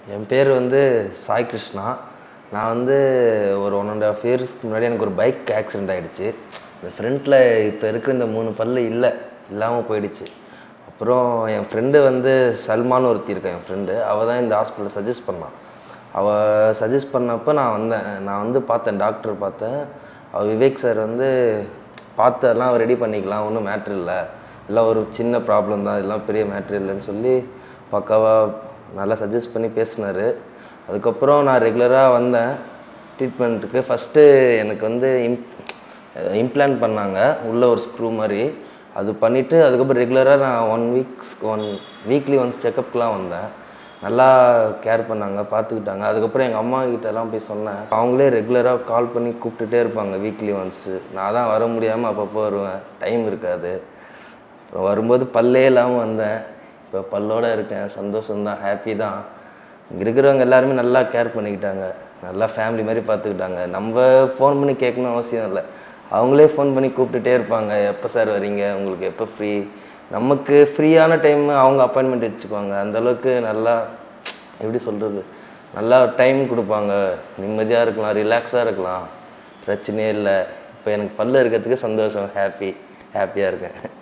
என் பேர் வந்து சாய் கிருஷ்ணா நான் வந்து ஒரு ஒன் அண்ட் ஆஃப் இயர்ஸ்க்கு முன்னாடி எனக்கு ஒரு பைக் ஆக்சிடெண்ட் ஆகிடுச்சு இந்த ஃப்ரண்ட்டில் இப்போ இருக்கிற இந்த மூணு பல்லு இல்லை இல்லாமல் போயிடுச்சு அப்புறம் என் ஃப்ரெண்டு வந்து சல்மான் ஒருத்தி இருக்கா என் ஃப்ரெண்டு அவள் தான் இந்த ஹாஸ்பிட்டலில் சஜஸ்ட் பண்ணான் அவள் சஜஸ்ட் பண்ணப்போ நான் வந்தேன் நான் வந்து பார்த்தேன் டாக்டர் பார்த்தேன் அவர் விவேக் சார் வந்து பார்த்து அதெல்லாம் ரெடி பண்ணிக்கலாம் ஒன்றும் மேட்ரு இல்லை எல்லாம் ஒரு சின்ன ப்ராப்ளம் தான் இதெல்லாம் பெரிய மேட்ரு இல்லைன்னு சொல்லி பக்காவாக நல்லா சஜஸ்ட் பண்ணி பேசினார் அதுக்கப்புறம் நான் ரெகுலராக வந்தேன் ட்ரீட்மெண்ட்டுக்கு ஃபஸ்ட்டு எனக்கு வந்து இம் இம்ப்ளான்ட் பண்ணாங்க உள்ள ஒரு ஸ்க்ரூ மாதிரி அது பண்ணிவிட்டு அதுக்கப்புறம் ரெகுலராக நான் one weeks one weekly once செக்கப்க்குலாம் வந்தேன் நல்லா கேர் பண்ணாங்க பார்த்துக்கிட்டாங்க அதுக்கப்புறம் எங்கள் அம்மா கிட்டலாம் போய் சொன்னேன் அவங்களே ரெகுலராக கால் பண்ணி கூப்பிட்டுட்டே இருப்பாங்க வீக்லி ஒன்ஸு நான் தான் வர முடியாமல் அப்பப்போ வருவேன் டைம் இருக்காது அப்புறம் வரும்போது பல்லே இல்லாமல் வந்தேன் இப்போ பல்லோட இருக்கேன் சந்தோஷம்தான் ஹாப்பி தான் இங்கே இருக்கிறவங்க எல்லாருமே நல்லா கேர் பண்ணிக்கிட்டாங்க நல்லா ஃபேமிலி மாதிரி பார்த்துக்கிட்டாங்க நம்ம ஃபோன் பண்ணி கேட்கணும் அவசியம் இல்லை அவங்களே ஃபோன் பண்ணி கூப்பிட்டுட்டே இருப்பாங்க எப்போ சார் வரீங்க உங்களுக்கு எப்போ ஃப்ரீ நமக்கு ஃப்ரீயான டைம் அவங்க அப்பாயின்மெண்ட் வச்சுக்குவாங்க அந்த அளவுக்கு நல்லா எப்படி சொல்கிறது நல்லா டைம் கொடுப்பாங்க நிம்மதியாக இருக்கலாம் ரிலாக்ஸாக இருக்கலாம் பிரச்சனையே இல்லை இப்போ எனக்கு பல்லு இருக்கிறதுக்கு சந்தோஷம் ஹாப்பி ஹாப்பியாக இருக்கேன்